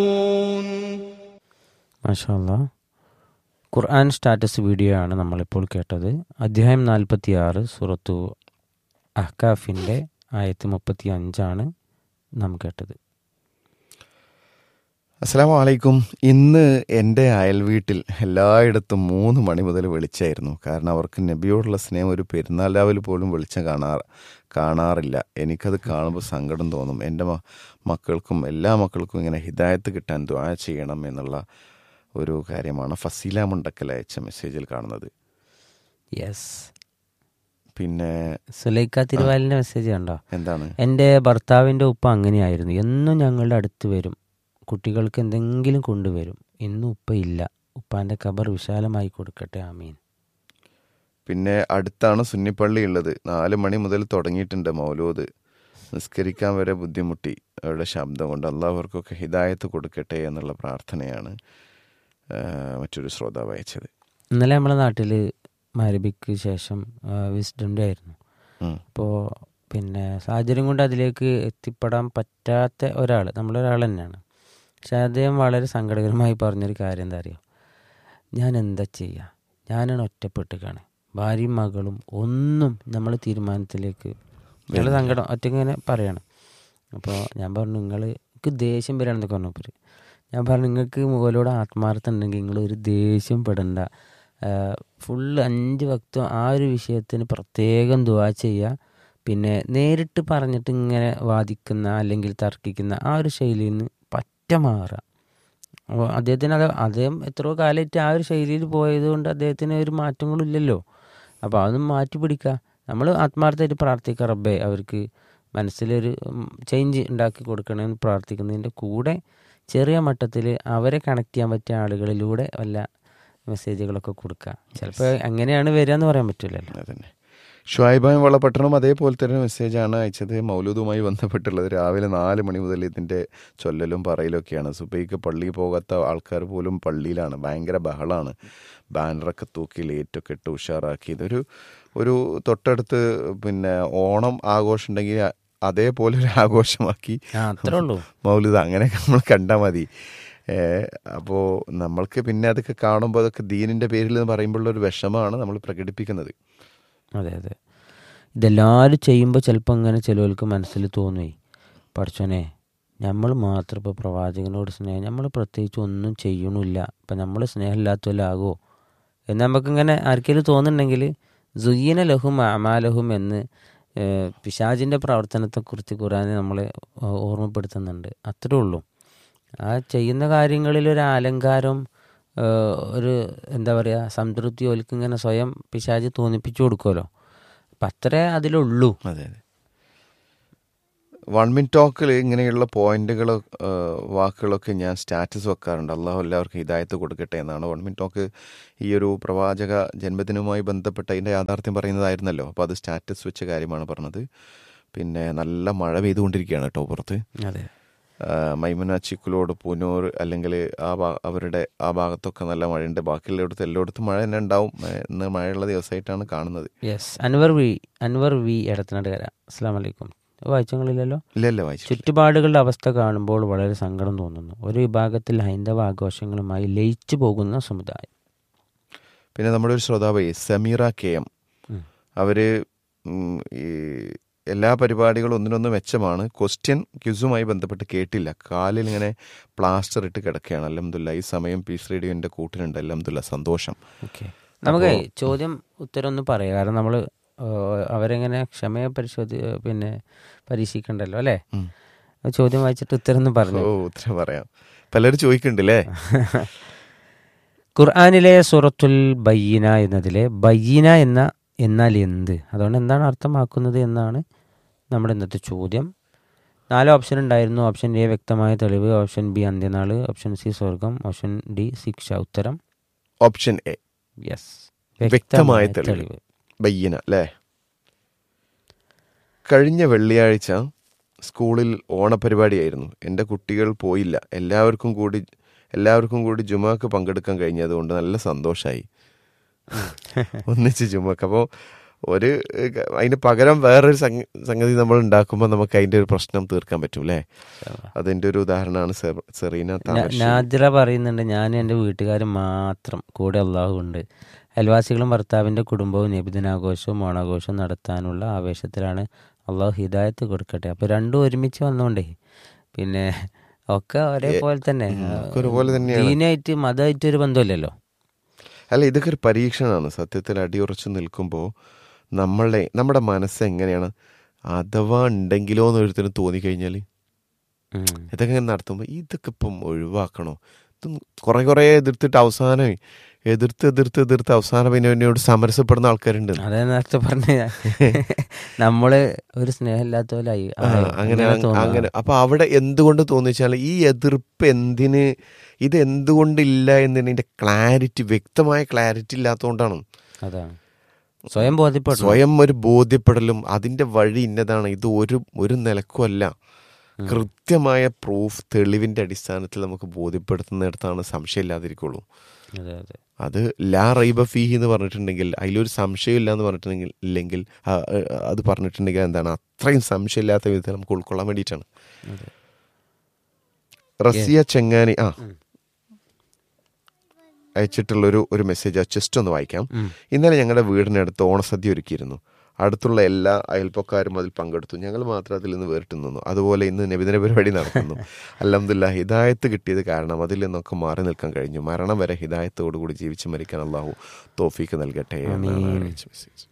മാഷാല്ല ഖുർആൻ status video ആണ് നമ്മളിപ്പോൾ കേട്ടത് അധ്യായം നാൽപ്പത്തി ആറ് സുറത്തു അഹ്കാഫിൻ്റെ ആയത്ത് മുപ്പത്തി അഞ്ചാണ് നാം കേട്ടത് അസ്സാം വലൈക്കും ഇന്ന് എൻ്റെ അയൽവീട്ടിൽ എല്ലായിടത്തും മൂന്ന് മണി മുതൽ വെളിച്ചായിരുന്നു കാരണം അവർക്ക് നബിയോടുള്ള സ്നേഹം ഒരു പെരുന്നാൾ രാവിലെ പോലും വെളിച്ചം കാണാ കാണാറില്ല എനിക്കത് കാണുമ്പോൾ സങ്കടം തോന്നും എൻ്റെ മ- മക്കൾക്കും എല്ലാ മക്കൾക്കും ഇങ്ങനെ ഹിദായത്ത് കിട്ടാൻ ദ്വാ ചെയ്യണം എന്നുള്ള ഒരു കാര്യമാണ് ഫസീല മുണ്ടക്കൽ അയച്ച മെസ്സേജിൽ കാണുന്നത് യെസ് പിന്നെ സുലൈക്ക തിരുവാലിൻ്റെ മെസ്സേജ് കണ്ടോ എന്താണ് എൻ്റെ ഭർത്താവിൻ്റെ ഉപ്പ അങ്ങനെയായിരുന്നു എന്നും ഞങ്ങളുടെ അടുത്ത് വരും കുട്ടികൾക്ക് എന്തെങ്കിലും കൊണ്ടുവരും ഇന്നും ഉപ്പ ഇല്ല ഉപ്പാൻ്റെ കബർ വിശാലമായി കൊടുക്കട്ടെ ആമീൻ പിന്നെ അടുത്താണ് സുന്നിപ്പള്ളി ഉള്ളത് നാല് മണി മുതൽ തുടങ്ങിയിട്ടുണ്ട് മൗലൂദ് നിസ്കരിക്കാൻ വരെ ബുദ്ധിമുട്ടി അവരുടെ ശബ്ദം കൊണ്ട് അള്ളാഹുവർക്കൊക്കെ ഹിദായത്ത് കൊടുക്കട്ടെ എന്നുള്ള പ്രാർത്ഥനയാണ് ആ, മറ്റൊരു ശ്രോതാവ് അയച്ചത് ഇന്നലെ നമ്മുടെ നാട്ടിൽ മരബിക്ക് ശേഷം വിസ്ഡം ഡേ ആയിരുന്നു ഉം. അപ്പോൾ പിന്നെ സാഹചര്യം കൊണ്ട് അതിലേക്ക് എത്തിപ്പെടാൻ പറ്റാത്ത ഒരാൾ നമ്മളൊരാൾ തന്നെയാണ് പക്ഷെ അദ്ദേഹം വളരെ സങ്കടകരമായി പറഞ്ഞൊരു കാര്യം എന്താ അറിയോ ഞാൻ എന്താ ചെയ്യുക ഞാനാണ് ഒറ്റപ്പെട്ടുകാണ് ഭാര്യയും മകളും ഒന്നും നമ്മൾ തീരുമാനത്തിലേക്ക് നല്ല സങ്കടം ഒറ്റയ്ക്ക് ഇങ്ങനെ പറയണം അപ്പോൾ ഞാൻ പറഞ്ഞു നിങ്ങൾ എനിക്ക് ദേഷ്യം വരികയാണെന്നൊക്കെ പറഞ്ഞപ്പോൾ ഞാൻ പറഞ്ഞു നിങ്ങൾക്ക് മുകളിലൂടെ ആത്മാർത്ഥം ഉണ്ടെങ്കിൽ നിങ്ങൾ ഒരു ദേഷ്യം പെടണ്ട ഫുള്ള് അഞ്ച് വക്തം ആ ഒരു വിഷയത്തിന് പ്രത്യേകം ദുവാ ചെയ്യുക പിന്നെ നേരിട്ട് പറഞ്ഞിട്ട് ഇങ്ങനെ വാദിക്കുന്ന അല്ലെങ്കിൽ തർക്കിക്കുന്ന ആ ഒരു ശൈലിയിൽ നിന്ന് പറ്റ മാറുക അപ്പോൾ അദ്ദേഹത്തിന് അത് അദ്ദേഹം എത്രയോ കാലമായിട്ട് ആ ഒരു ശൈലിയിൽ പോയത് കൊണ്ട് അദ്ദേഹത്തിന് ഒരു മാറ്റങ്ങളും ഇല്ലല്ലോ അപ്പോൾ അതൊന്നും മാറ്റി പിടിക്കുക നമ്മൾ ആത്മാർത്ഥമായിട്ട് പ്രാർത്ഥിക്കുക റബ്ബേ അവർക്ക് മനസ്സിലൊരു ചേഞ്ച് ഉണ്ടാക്കി കൊടുക്കണമെന്ന് പ്രാർത്ഥിക്കുന്നതിൻ്റെ കൂടെ ചെറിയ മട്ടത്തിൽ അവരെ കണക്ട് ചെയ്യാൻ പറ്റിയ ആളുകളിലൂടെ വല്ല മെസ്സേജുകളൊക്കെ കൊടുക്കുക ചിലപ്പോൾ എങ്ങനെയാണ് വരിക എന്ന് പറയാൻ പറ്റില്ലല്ലോ അതന്നെ ഷുഹൈബാൻ വളപട്ടണം അതേപോലെ തന്നെ മെസ്സേജാണ് അയച്ചത് മൗലൂദുമായി ബന്ധപ്പെട്ടുള്ളത് രാവിലെ നാല് മണി മുതൽ ഇതിൻ്റെ ചൊല്ലലും പറയലൊക്കെയാണ് സുബൈക്ക് പള്ളിയിൽ പോകാത്ത ആൾക്കാർ പോലും പള്ളിയിലാണ് ഭയങ്കര ബഹളമാണ് ബാനറൊക്കെ തൂക്കി ലേറ്റൊക്കെ ഇട്ട് ഉഷാറാക്കി ഇതൊരു ഒരു തൊട്ടടുത്ത് പിന്നെ ഓണം ആഘോഷം ഉണ്ടെങ്കിൽ അതേപോലെ ഒരു ആഘോഷമാക്കി ആ അത്രേ ഉള്ളൂ മൗലിദ് അങ്ങനെയൊക്കെ നമ്മൾ കണ്ടാൽ മതി അപ്പോൾ നമ്മൾക്ക് പിന്നെ അതൊക്കെ കാണുമ്പോൾ അതൊക്കെ ദീനിൻ്റെ പേരിൽ എന്ന് പറയുമ്പോഴുള്ള ഒരു വിഷമമാണ് നമ്മൾ പ്രകടിപ്പിക്കുന്നത് അതെ അതെ ഇതെല്ലാവരും ചെയ്യുമ്പോൾ ചിലപ്പോൾ അങ്ങനെ ചിലവർക്ക് മനസ്സിൽ തോന്നുവേ പഠിച്ചോനെ നമ്മൾ മാത്രം ഇപ്പോൾ പ്രവാചകനോട് സ്നേഹം നമ്മൾ പ്രത്യേകിച്ച് ഒന്നും ചെയ്യണില്ല അപ്പം നമ്മൾ സ്നേഹമില്ലാത്തവരാകോ എന്ന് നമുക്കിങ്ങനെ ആർക്കെങ്കിലും തോന്നുന്നുണ്ടെങ്കിൽ സുയ്യന ലഹും അമാലഹും എന്ന് ഏഹ്, പിശാചിൻ്റെ പ്രവർത്തനത്തെക്കുറിച്ച് ഖുറാൻ നമ്മളെ ഓ- ഓർമ്മപ്പെടുത്തുന്നുണ്ട് അത്രേ ഉള്ളൂ ആ ചെയ്യുന്ന കാര്യങ്ങളിൽ ഒരു അലങ്കാരം ഏഹ്, ഒരു എന്താ പറയുക സംതൃപ്തി ഓൽക്ക് ഇങ്ങനെ സ്വയം പിശാച് തോന്നിപ്പിച്ചു കൊടുക്കുമല്ലോ അപ്പം അത്രേ അതിലുള്ളൂ അതെ അതെ വൺ മിൻ ടോക്കിൽ ഇങ്ങനെയുള്ള പോയിന്റുകൾ വാക്കുകളൊക്കെ ഞാൻ സ്റ്റാറ്റസ് വെക്കാറുണ്ട് അള്ളാഹു എല്ലാവർക്കും ഹിദായത്ത് കൊടുക്കട്ടെ എന്നാണ് വൺ മിൻ ടോക്ക് ഈ ഒരു പ്രവാചക ജന്മദിനവുമായി ബന്ധപ്പെട്ട അതിൻ്റെ യാഥാർത്ഥ്യം പറയുന്നതായിരുന്നല്ലോ അപ്പോൾ അത് സ്റ്റാറ്റസ് വെച്ച കാര്യമാണ് പറഞ്ഞത് പിന്നെ നല്ല മഴ പെയ്തുകൊണ്ടിരിക്കുകയാണ് കേട്ടോ പുറത്ത് അതെ ആ, മൈമുന ചിക്കുലോട് പുനൂർ അല്ലെങ്കിൽ ആ ഭാ അവരുടെ ആ ഭാഗത്തൊക്കെ നല്ല മഴയുണ്ട് ബാക്കിയുള്ളിടത്ത് എല്ലായിടത്തും മഴ തന്നെ ഉണ്ടാവും ഏ, ഇന്ന് മഴയുള്ള ദിവസമായിട്ടാണ് കാണുന്നത് yes Anwar V Anwar V Edathanattukara അസ്സാം വലൈക്കും വായിച്ചങ്ങളില്ലല്ലോ ഇല്ല ഇല്ല വായിച്ചു ചുറ്റുപാടുകളുടെ അവസ്ഥ കാണുമ്പോൾ വളരെ സങ്കടം തോന്നുന്നു ഒരു വിഭാഗത്തിൽ ഹൈന്ദവ ആഘോഷങ്ങളുമായി ലയിച്ചു പോകുന്ന സമുദായം പിന്നെ നമ്മുടെ ഒരു ശ്രോതാവേ സമീറ കെ എം ഉം. അവര് ഉം, ഈ എല്ലാ പരിപാടികളും ഒന്നിനൊന്ന് മെച്ചമാണ് ക്വസ്റ്റ്യൻ ക്യൂസുമായി ബന്ധപ്പെട്ട് കേട്ടില്ല കാലിൽ ഇങ്ങനെ പ്ലാസ്റ്റർ ഇട്ട് കിടക്കുകയാണ് അലഹമുല്ല ഈ സമയം പീസ് റേഡിയോന്റെ കൂട്ടിനുണ്ട് അലഹമുല്ല സന്തോഷം ഓക്കെ നമുക്ക് ചോദ്യം ഉത്തരം ഒന്ന് പറയാം കാരണം നമ്മൾ അവരെങ്ങനെ ക്ഷമയെ പരിശോധി പിന്നെ പരീക്ഷിക്കണ്ടല്ലോ അല്ലേ ഉം. ആ ചോദ്യം വായിച്ചിട്ട് ഉത്തരം ഒന്ന് പറഞ്ഞു ഓ ഉത്തരം പറയാം പലരും ചോദിക്കുന്നുണ്ടല്ലേ ഖുർആാനിലെ സൂറത്തുൽ ബയ്യന എന്നതിലെ ബയ്യന എന്ന എന്നാൽ എന്ത് അതുകൊണ്ട് എന്താണ് അർത്ഥമാക്കുന്നത് എന്നാണ് നമ്മുടെ ഇന്നത്തെ ചോദ്യം നാല് ഓപ്ഷൻ ഉണ്ടായിരുന്നു ഓപ്ഷൻ എ വ്യക്തമായ തെളിവ് ഓപ്ഷൻ ബി അന്ത്യനാള് ഓപ്ഷൻ സി സ്വർഗം ഓപ്ഷൻ ഡി ശിക്ഷ ഉത്തരം ഓപ്ഷൻ എ യെസ് വ്യക്തമായ തെളിവ് ബയ്യന അല്ലേ കഴിഞ്ഞ വെള്ളിയാഴ്ച സ്കൂളിൽ ഓണപരിപാടിയായിരുന്നു എൻ്റെ കുട്ടികൾ പോയില്ല എല്ലാവർക്കും കൂടി എല്ലാവർക്കും കൂടി ജുമാക്ക് പങ്കെടുക്കാൻ കഴിഞ്ഞതുകൊണ്ട് നല്ല സന്തോഷമായി ഒന്നിച്ച് ജുമാക്ക് അപ്പോൾ ഒരു ഏഹ്, അതിന് പകരം വേറൊരു സംഗ- സംഗതി നമ്മൾ ഉണ്ടാക്കുമ്പോൾ നമുക്ക് അതിന്റെ ഒരു പ്രശ്നം തീർക്കാൻ പറ്റും അല്ലേ അതിന്റെ ഒരു ഉദാഹരണമാണ് സെർ- സെറീന ന- താമരശ്ശേരി. നാദിറ പറയുന്നുണ്ട് ഞാൻ എൻ്റെ വീട്ടുകാരും മാത്രം കൂടെ അള്ളാഹു ഉണ്ട് അയൽവാസികളും ഭർത്താവിൻ്റെ കുടുംബവും നബിദിനാഘോഷവും ഓണാഘോഷവും നടത്താനുള്ള ആവേശത്തിലാണ് അള്ളാഹു ഹിദായത്ത് കൊടുക്കട്ടെ അപ്പോൾ രണ്ടും ഒരുമിച്ച് വന്നോണ്ടേ പിന്നെ ഒക്കെ ഒരേപോലെ തന്നെ ഒക്കെ ഒരുപോലെ തന്നെയാണ്. ദീനായിട്ട് മതമായിട്ട് ഒരു ബന്ധമില്ലല്ലോ അല്ല ഇതൊക്കെ ഒരു പരീക്ഷണമാണ് സത്യത്തിൽ അടിയുറച്ച് നിൽക്കുമ്പോൾ നമ്മളെ നമ്മുടെ മനസ്സ് എങ്ങനെയാണ് അഥവാ ഉണ്ടെങ്കിലോ എന്ന് ഒരുത്തിന് തോന്നിക്കഴിഞ്ഞാൽ ഉം. ഇതൊക്കെ ഇങ്ങനെ നടത്തുമ്പോൾ ഇതൊക്കെ ഇപ്പം ഒഴിവാക്കണോ ഇത് കുറെ കുറെ എതിർത്തിട്ട് അവസാനം എതിർത്ത് എതിർത്ത് എതിർത്ത് അവസാനം പിന്നെ എന്നോട് സമരസപ്പെടുന്ന ആൾക്കാരുണ്ട് അതേ നേരത്തെ പറഞ്ഞ നമ്മള് ഒരു സ്നേഹമില്ലാത്ത പോലെ ആയി ആ, അങ്ങനെ അങ്ങനെ അപ്പൊ അവിടെ എന്തുകൊണ്ട് തോന്നിച്ചാൽ ഈ എതിർപ്പ് എന്തിന് ഇത് എന്തുകൊണ്ടില്ല എന്നതിന്റെ ക്ലാരിറ്റി വ്യക്തമായ ക്ലാരിറ്റി ഇല്ലാത്തതുകൊണ്ടാണ് അതാണ് സ്വയം ബോധ്യപ്പെടും സ്വയം ഒരു ബോധ്യപ്പെടലും അതിന്റെ വഴി ഇന്നതാണ് ഇത് ഒരു ഒരു നിലക്കും അല്ല കൃത്യമായ പ്രൂഫ് തെളിവിന്റെ അടിസ്ഥാനത്തിൽ നമുക്ക് ബോധ്യപ്പെടുത്തുന്നിടത്താണ് സംശയമില്ലാതിരിക്കുള്ളൂ അതെ അതെ അത് ലാ റൈബ ഫീഹി എന്ന് പറഞ്ഞിട്ടുണ്ടെങ്കിൽ അതിലൊരു സംശയമില്ല എന്ന് പറഞ്ഞിട്ടുണ്ടെങ്കിൽ ഇല്ലെങ്കിൽ ആ, ആ, അത് പറഞ്ഞിട്ടുണ്ടെങ്കിൽ എന്താണ് അത്രയും സംശയമില്ലാത്ത വിധത്തിൽ നമുക്ക് ഉൾക്കൊള്ളാൻ വേണ്ടിയിട്ടാണ് അതെ. റസിയ ചെങ്ങാനി ആ അയച്ചിട്ടുള്ളൊരു ഒരു മെസ്സേജ് ജസ്റ്റ് ഒന്ന് വായിക്കാം ഉം. ഇന്നലെ ഞങ്ങളുടെ വീടിനടുത്ത് ഓണസദ്യ ഒരുക്കിയിരുന്നു അടുത്തുള്ള എല്ലാ അയൽപ്പക്കാരും അതിൽ പങ്കെടുത്തു ഞങ്ങൾ മാത്രം അതിൽ നിന്ന് വേറിട്ട് നിന്നു അതുപോലെ ഇന്ന് നബിദിന പരിപാടി നടക്കുന്നു അലഹമില്ല ഹിദായത്ത് കിട്ടിയത് കാരണം അതിൽ നിന്നൊക്കെ മാറി നിൽക്കാൻ കഴിഞ്ഞു മരണം വരെ ഹിദായത്തോടുകൂടി ജീവിച്ച് മരിക്കാൻ അള്ളാഹു തോഫീക്ക് നൽകട്ടെ എന്നാണ് അയച്ച മെസ്സേജ്